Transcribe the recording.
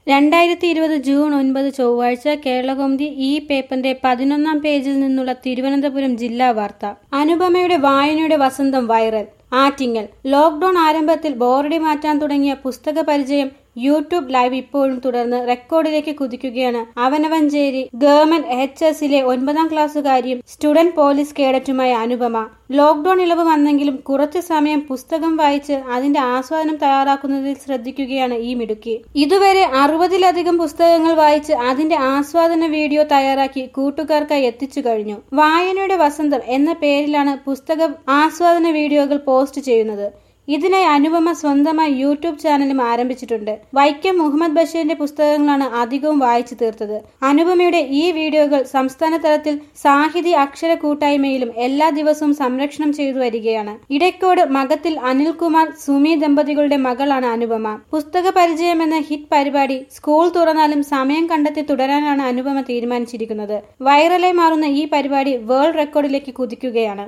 രണ്ടായിരത്തി ഇരുപത് ജൂൺ ഒൻപത് ചൊവ്വാഴ്ച കേരളകൗമുദി ഈ പേപ്പറിന്റെ പതിനൊന്നാം പേജിൽ നിന്നുള്ള തിരുവനന്തപുരം ജില്ലാ വാർത്ത അനുപമയുടെ വായനയുടെ വസന്തം വൈറൽ ആറ്റിങ്ങൽ ലോക്ഡൌൺ ആരംഭത്തിൽ ബോറടി മാറ്റാൻ തുടങ്ങിയ പുസ്തക പരിചയം യൂട്യൂബ് ലൈവ് ഇപ്പോഴും തുടർന്ന് റെക്കോർഡിലേക്ക് കുതിക്കുകയാണ് അവനവഞ്ചേരി ഗവൺമെന്റ് എച്ച് എസിലെ ഒൻപതാം ക്ലാസ്സുകാരിയും സ്റ്റുഡന്റ് പോലീസ് കേഡറ്റുമായ അനുപമ ലോക്ഡൌൺ ഇളവ് വന്നെങ്കിലും കുറച്ചു സമയം പുസ്തകം വായിച്ച് അതിന്റെ ആസ്വാദനം തയ്യാറാക്കുന്നതിൽ ശ്രദ്ധിക്കുകയാണ് ഈ മിടുക്കി ഇതുവരെ അറുപതിലധികം പുസ്തകങ്ങൾ വായിച്ച് അതിന്റെ ആസ്വാദന വീഡിയോ തയ്യാറാക്കി കൂട്ടുകാർക്കായി എത്തിച്ചു കഴിഞ്ഞു വായനയുടെ വസന്തം എന്ന പേരിലാണ് പുസ്തക ആസ്വാദന വീഡിയോകൾ പോസ്റ്റ് ചെയ്യുന്നത് ഇതിനായി അനുപമ സ്വന്തമായി യൂട്യൂബ് ചാനലും ആരംഭിച്ചിട്ടുണ്ട് വൈക്കം മുഹമ്മദ് ബഷീറിന്റെ പുസ്തകങ്ങളാണ് അധികവും വായിച്ചു തീർത്തത് അനുപമയുടെ ഈ വീഡിയോകൾ സംസ്ഥാന തലത്തിൽ സാഹിതി അക്ഷര കൂട്ടായ്മയിലും എല്ലാ ദിവസവും സംരക്ഷണം ചെയ്തു വരികയാണ് ഇടയ്ക്കോട് മകത്തിൽ അനിൽകുമാർ സുമി ദമ്പതികളുടെ മകളാണ് അനുപമ പുസ്തക പരിചയം എന്ന ഹിറ്റ് പരിപാടി സ്കൂൾ തുറന്നാലും സമയം കണ്ടെത്തി തുടരാനാണ് അനുപമ തീരുമാനിച്ചിരിക്കുന്നത് വൈറലായി മാറുന്ന ഈ പരിപാടി വേൾഡ് റെക്കോർഡിലേക്ക് കുതിക്കുകയാണ്